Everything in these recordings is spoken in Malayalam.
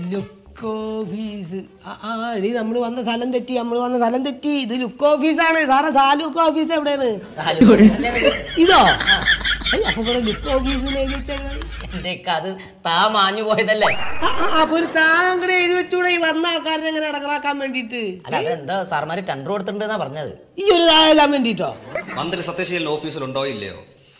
ലുക്ക് ഓഫീസ് ആ ആ, എടീ നമ്മൾ വന്ന സ്ഥലം തെറ്റി നമ്മൾ വന്ന സ്ഥലം തെറ്റി ഇത് ലുക്ക് ഓഫീസാണ് സാറേ താലൂക്ക് ഓഫീസ് എവിടെയാണ് ഇതോ അയ്യ, അപ്പൊ ഇവിടെ ലുക്ക് ഓഫീസ് എഴുതി വെച്ചാൽ എന്റെ ഇക്ക അത് താ മാഞ്ഞു പോയതല്ലേ അപ്പൊ ഒരു താങ്കളെ എഴുതി വെച്ചൂടെ ഈ വന്ന ആൾക്കാരെ എങ്ങനെ ഇടങ്ങറാക്കാൻ വേണ്ടിട്ട് അല്ല അതെന്താ സാർമാര് ടെൻഡർ കൊടുത്തിട്ടുണ്ടെന്നാ പറഞ്ഞത് ഈ ഒരു താഴാൻ വേണ്ടിട്ടോ മന്ത്രി സത്യശീലൻ ഓഫീസിലുണ്ടോ ഇല്ലയോ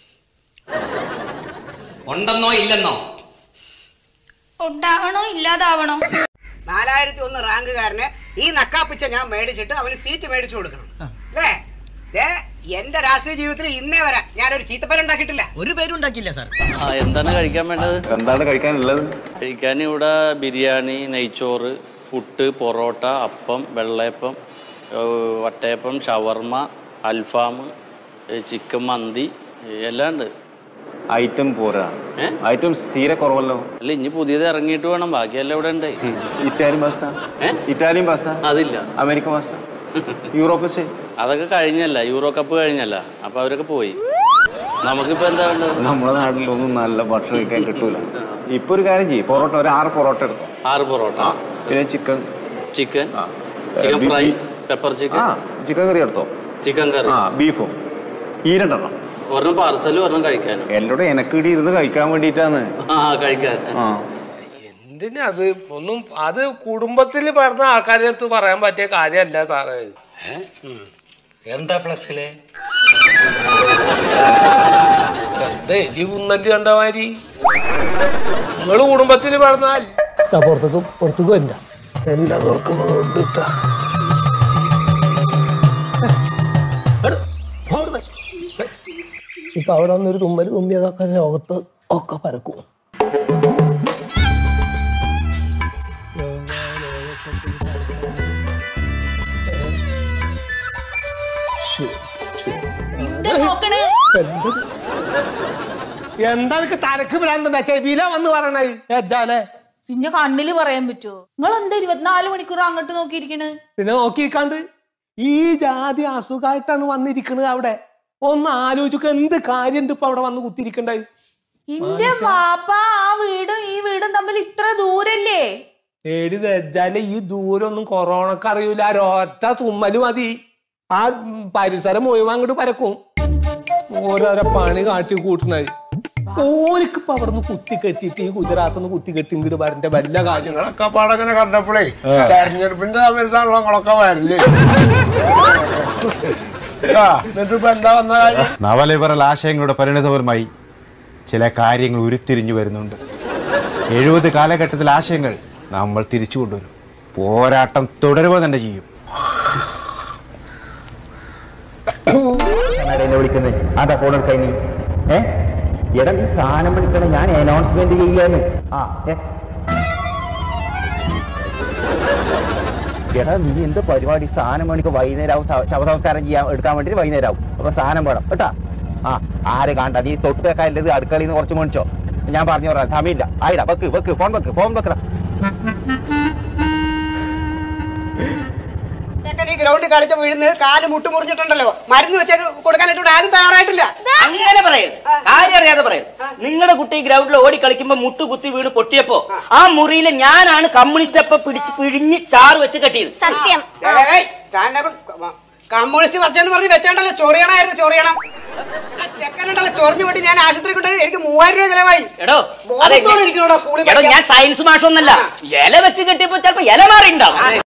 ഉണ്ടെന്നോ ഇല്ലെന്നോ ഉണ്ടാവണോ ഇല്ലാതാവണോ നാലായിരത്തി ഒന്ന് റാങ്കുകാരന് ഈ നക്കാപ്പിച്ച ഞാൻ മേടിച്ചിട്ട് അവന് സീറ്റ് മേടിച്ചു കൊടുക്കണം അല്ലേ ദേ, എന്റെ രാഷ്ട്രീയ ജീവിതത്തിൽ ഇന്നേ വരെ ഞാനൊരു ചീത്തപ്പേരുണ്ടാക്കിയിട്ടില്ല ഒരു പേരും ഉണ്ടാക്കിയില്ല സാർ ആ എന്താണ് കഴിക്കാൻ വേണ്ടത് എന്താണ് കഴിക്കാനുള്ളത് കഴിക്കാൻ ഇവിടെ ബിരിയാണി നെയ്ച്ചോറ് പുട്ട് പൊറോട്ട അപ്പം വെള്ളയപ്പം ഏഹ് വട്ടയപ്പം ഷവർമ അൽഫാം ഏഹ് ചിക്കൻ മന്തി ഏഹ് എല്ലാം ഉണ്ട് ഐറ്റം പോരാ ഏ? ഐറ്റംസ് തീരെ കുറവല്ലോ അല്ല ഇനി പുതിയത് ഇറങ്ങിയിട്ട് വേണം ബാക്കിയെല്ലാം ഇവിടെ ഉണ്ട് ഇറ്റാലിയൻ പാസ്ത ഏ? ഇറ്റാലിയൻ പാസ്ത അതില്ല അമേരിക്കൻ പാസ്ത യൂറോപ്പ് സ്റ്റൈൽ അതൊക്കെ കഴിഞ്ഞല്ല യൂറോ കപ്പ് കഴിഞ്ഞല്ല അപ്പൊ അവരൊക്കെ പോയി നമുക്കിപ്പോ എന്താ വേണ്ടത് നമ്മുടെ നാട്ടിലൊന്നും നല്ല ഭക്ഷണം കഴിക്കാൻ കിട്ടൂല ഇപ്പൊ ഒരു കാര്യം ചെയ്യും പൊറോട്ട ഒരു ആറ് പൊറോട്ട എടുക്കും ആറ് പൊറോട്ട പിന്നെ ചിക്കൻ ചിക്കൻ ആ. Chicken beef. ഫ്രൈ പെപ്പർ ആ ചിക്കൻ ചിക്കൻ കറി എടുത്തോ ചിക്കൻ കറി ആ ബീഫും ഈ രണ്ടെണ്ണം ഒരെണ്ണം പാർസലും ഒരെണ്ണം കഴിക്കാനും എന്നോട് എനക്ക് ഇവിടെ ഇരുന്ന് കഴിക്കാൻ വേണ്ടിയിട്ടാണ് ആ കഴിക്കാൻ ആ എന്തിനാ അത് ഒന്നും അത് കുടുംബത്തിൽ പറഞ്ഞ ആൾക്കാരുടെ അടുത്ത് പറയാൻ പറ്റിയ കാര്യമല്ല സാറേ എന്താ ഫ്ലക്സിലെ എന്താ എലി കുന്നല് കണ്ട മാതിരി നിങ്ങള് കുടുംബത്തിൽ പറഞ്ഞാൽ പുറത്തേക്ക് പുറത്തേക്ക് വരില്ല എല്ലാം തുറക്കുന്നത് ഇപ്പൊ അവിടെ വന്നൊരു തുമ്മല് തുമ്മിയതൊക്കെ ലോകത്ത് ഒക്കെ പരക്കും എന്താ നിനക്ക് തലക്ക് ഭ്രാന്തണ്ട ചെവിയില വന്ന് പറയണേ ഏജാലേ പിന്നെ കണ്ണില് പറയാൻ പറ്റുമോ നിങ്ങൾ എന്താ ഇരുപത്തിനാല് മണിക്കൂർ അങ്ങോട്ട് നോക്കിയിരിക്കണ് പിന്നെ നോക്കിക്കാണ്ട് ഈ ജാതി അസുഖമായിട്ടാണ് വന്നിരിക്കുന്നത് അവിടെ ഒന്ന് ആലോചിക്ക എന്ത് കാര്യണ്ട് ഇപ്പൊ അവിടെ വന്ന് കുത്തിരിക്കണ്ടായി ഇന്റെ പാപ്പ ആ വീടും ഈ വീടും തമ്മിൽ ഇത്ര ദൂരല്ലേ ഏടി വെച്ചാല് ഈ ദൂരം ഒന്നും കൊറോണക്ക് അറിയൂല ഒരൊറ്റ തുമ്മല് മതി ആ ഉം, പരിസരം മുഴുവൻ അങ്ങോട്ട് പരക്കും ഓരോരോ പണി കാട്ടി കൂട്ടണത് ഓർക്ക് ഇപ്പൊ അവിടെ നിന്ന് കുത്തി കെട്ടിട്ട് ഈ ഗുജറാത്ത് നിന്ന് കുത്തി കെട്ടി ഇങ്ങോട്ട് വരണ്ട വല്ല കാര്യങ്ങളൊക്കെ പാടങ്ങനെ കണ്ടപ്പോഴേ തെരഞ്ഞെടുപ്പിന്റെ സമയത്താണല്ലോ നിങ്ങളൊക്കെ വരല് ആ, എന്നിട്ടിപ്പോ എന്താ വന്ന കാര്യം നവലിബറൽ ആശയങ്ങളുടെ പരിണിതഫലമായി ചില കാര്യങ്ങൾ ഉരുത്തിരിഞ്ഞു വരുന്നുണ്ട് എഴുപത് കാലഘട്ടത്തിലെ ആശയങ്ങൾ നമ്മൾ തിരിച്ചു കൊണ്ടുവരും പോരാട്ടം തുടരുക തന്നെ ചെയ്യും എന്നെ വിളിക്കുന്നത് അതാ ഫോൺ എടുക്കാൻ നീ ഏ എടാ നീ സാധനം വിളിക്കണം ഞാൻ അനൗൺസ്മെന്റ് ചെയ്യാന്ന് ആ ഏ എടാ നീ എന്ത് പരിപാടി സാധനം മണിക്ക് വൈകുന്നേരം ആവും ശവ- ശവസംസ്കാരം ചെയ്യാൻ എടുക്കാൻ വേണ്ടി വൈകുന്നേരം ആവും അപ്പൊ സാധനം വേണം കേട്ടാ ആ ആരെ കാണണ്ട നീ തൊട്ട് വെക്കാനുള്ളത് അടുക്കളയിൽ നിന്ന് കുറച്ച് മേടിച്ചോ ഞാൻ പറഞ്ഞു പറയാം സമയമില്ല ആയിടാ വെക്ക് വെക്ക് ഫോൺ വെക്ക് ഫോൺ വെക്കടാ ചെക്കൻ ഈ ഗ്രൗണ്ടിൽ കളിച്ച വീഴുന്ന് കാല് മുട്ട് മുറിഞ്ഞിട്ടുണ്ടല്ലോ മരുന്ന് വെച്ച് കൊടുക്കാനായിട്ട് ഇവിടെ ആരും തയ്യാറായിട്ടില്ല അങ്ങനെ പറയരുത് കാര്യം അറിയാതെ പറയരുത് നിങ്ങളുടെ കുട്ടി ഗ്രൗണ്ടിൽ ഓടി കളിക്കുമ്പോ മുട്ട് കുത്തി വീണ് പൊട്ടിയപ്പോ ആ മുറിയില് ഞാനാണ് കമ്മ്യൂണിസ്റ്റ് അപ്പൊ പിടിച്ച് പിഴിഞ്ഞ് ചാറ് വെച്ച് കെട്ടിയത് സത്യം ഏയ്, ഏയ്, താനെ കൊണ്ട് കമ്മ്യൂണിസ്റ്റ് പച്ചെന്ന് പറഞ്ഞ് വെച്ചാണ്ടല്ലോ ചൊറിയണമായിരുന്നു ചൊറിയണം എടാ, ചെക്കനുണ്ടല്ലോ ചൊറിഞ്ഞു പൊട്ടി ഞാൻ ആശുപത്രി കൊണ്ട് എനിക്ക് മൂവായിരം രൂപ ചെലവായി എടോ ബോധത്തോടെ ഇരിക്കണോടാ സ്കൂളിൽ എടോ പഠിക്കാൻ. ഞാൻ സയൻസ് മാഷൊന്നല്ല ഇല വെച്ച് കെട്ടിയപ്പോ ചിലപ്പോ ഇല മാറി ഉണ്ടാവും